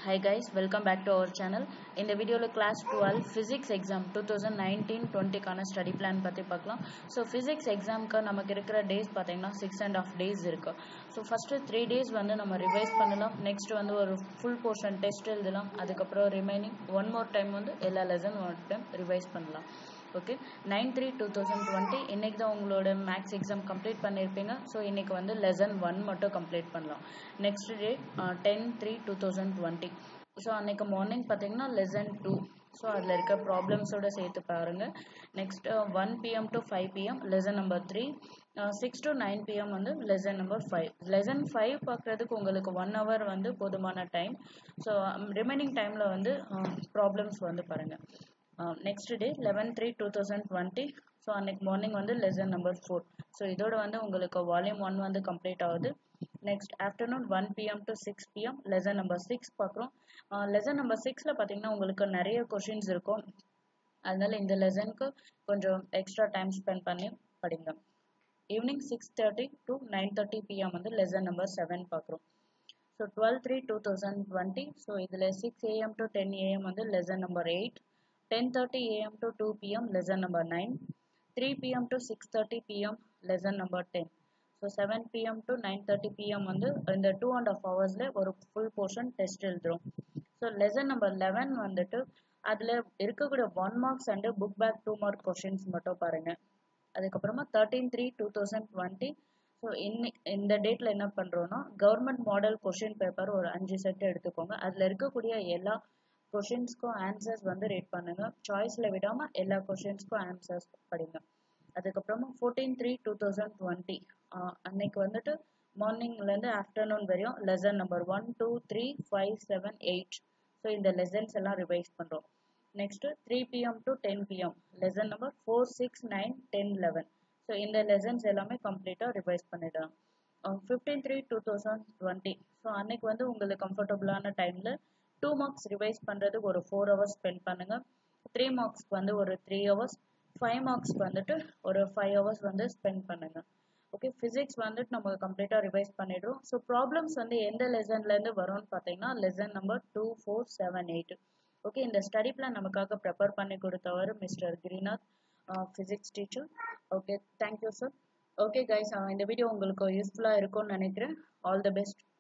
Hi guys, welcome back to our channel. இந்த வீடியோவில் class twelve physics exam two thousand nineteen டுவெண்ட்டிக்கான study plan பற்றி பார்க்கலாம் so physics எக்ஸாமுக்கு நமக்கு இருக்கிற டேஸ் பார்த்தீங்கன்னா சிக்ஸ் அண்ட் ஆஃப் டேஸ் இருக்கு ஸோ ஃபஸ்ட்டு த்ரீ டேஸ் வந்து நம்ம ரிவைஸ் பண்ணலாம் நெக்ஸ்ட் வந்து ஒரு ஃபுல் போர்ஷன் டெஸ்ட் எழுதலாம் அதுக்கப்புறம் ரிமைனிங் ஒன் மோர் டைம் வந்து எல்லா லெசன் ஒன் டைம் ரிவைஸ் பண்ணலாம் okay nine three two thousand twenty இன்றைக்கி தான் உங்களோட மேக்ஸ் எக்ஸாம் கம்ப்ளீட் பண்ணியிருப்பீங்க ஸோ இன்றைக்கி வந்து லெசன் ஒன் மட்டும் கம்ப்ளீட் பண்ணலாம் next day ten three two thousand twenty so அன்றைக்கி மார்னிங் பார்த்தீங்கன்னா லெசன் டூ ஸோ அதில் இருக்க ப்ராப்ளம்ஸோடு சேர்த்து பாருங்கள் next one PM to five PM lesson number three six to nine PM வந்து lesson number five lesson five பார்க்குறதுக்கு உங்களுக்கு ஒன் ஹவர் வந்து போதுமான டைம் ஸோ ரிமைனிங் டைமில் வந்து ப்ராப்ளம்ஸ் வந்து பாருங்கள் next day eleven three two thousand twenty so அன்னைக்கு மார்னிங் வந்து லெசன் நம்பர் ஃபோர் ஸோ இதோட வந்து உங்களுக்கு வால்யூம் ஒன் வந்து கம்ப்ளீட் ஆகுது next afternoon one PM to six PM lesson number six பார்க்குறோம் லெசன் நம்பர் சிக்ஸில் பார்த்தீங்கன்னா உங்களுக்கு நிறைய கொஷின்ஸ் இருக்கும் அதனால இந்த லெசனுக்கு கொஞ்சம் எக்ஸ்ட்ரா டைம் ஸ்பெண்ட் பண்ணி படிங்க evening six thirty to nine thirty PM வந்து லெசன் நம்பர் செவன் பார்க்குறோம் so twelve three two thousand twenty so இதில் six AM to ten AM வந்து lesson number eight ten thirty AM to two PM lesson number nine three PM to six thirty PM lesson number ten so seven PM to nine thirty PM வந்து இந்த two and half ஹவர்ஸில் ஒரு full portion test எழுதுறோம் so lesson number eleven வந்துட்டு அதில் இருக்கக்கூடிய one marks and book back two mark questions மட்டும் பாருங்கள் அதுக்கப்புறமா thirteen three two thousand twenty so இன்னி இந்த டேட்டில் என்ன பண்ணுறோன்னா கவர்மெண்ட் மாடல் கொஷின் பேப்பர் ஒரு அஞ்சு செட் எடுத்துக்கோங்க அதில் இருக்கக்கூடிய எல்லா கொஷின்ஸ்க்கும் ஆன்சர்ஸ் வந்து ரீட் பண்ணுங்க சாய்ஸில் விடாமல் எல்லா கொஷின்ஸ்க்கும் ஆன்சர்ஸ் படிங்க அதுக்கப்புறமா fourteen three two thousand twenty அன்னைக்கு வந்துட்டு மார்னிங்லேருந்து ஆஃப்டர்நூன் வரையும் lesson number one two three five seven eight so இந்த லெசன்ஸ் எல்லாம் ரிவைஸ் பண்ணுறோம் next three PM to ten PM lesson number four six nine ten eleven so இந்த lessons எல்லாமே கம்ப்ளீட்டாக ரிவைஸ் பண்ணிடலாம் fifteen three two thousand twenty so அன்னைக்கு வந்து உங்களுக்கு கம்ஃபர்டபுளான டைமில் டூ மார்க்ஸ் ரிவைஸ் பண்ணுறதுக்கு ஒரு ஃபோர் ஹவர்ஸ் ஸ்பெண்ட் பண்ணுங்கள் த்ரீ மார்க்ஸ்க்கு வந்து ஒரு த்ரீ ஹவர்ஸ் ஃபைவ் மார்க்ஸ்க்கு வந்துட்டு ஒரு ஃபைவ் ஹவர்ஸ் வந்து ஸ்பெண்ட் பண்ணுங்கள் ஓகே ஃபிசிக்ஸ் வந்துட்டு நம்ம கம்ப்ளீட்டாக ரிவைஸ் பண்ணிடுறோம் ஸோ ப்ராப்ளம்ஸ் வந்து எந்த லெசன்லேருந்து வரும்னு பார்த்தீங்கன்னா lesson number two four seven eight okay இந்த ஸ்டடி பிளான் நமக்காக ப்ரிப்பேர் பண்ணி கொடுத்தவர் mister Girinath physics teacher okay thank you sir okay guys இந்த வீடியோ உங்களுக்கு யூஸ்ஃபுல்லாக இருக்கும்னு நினைக்கிறேன் ஆல் த பெஸ்ட்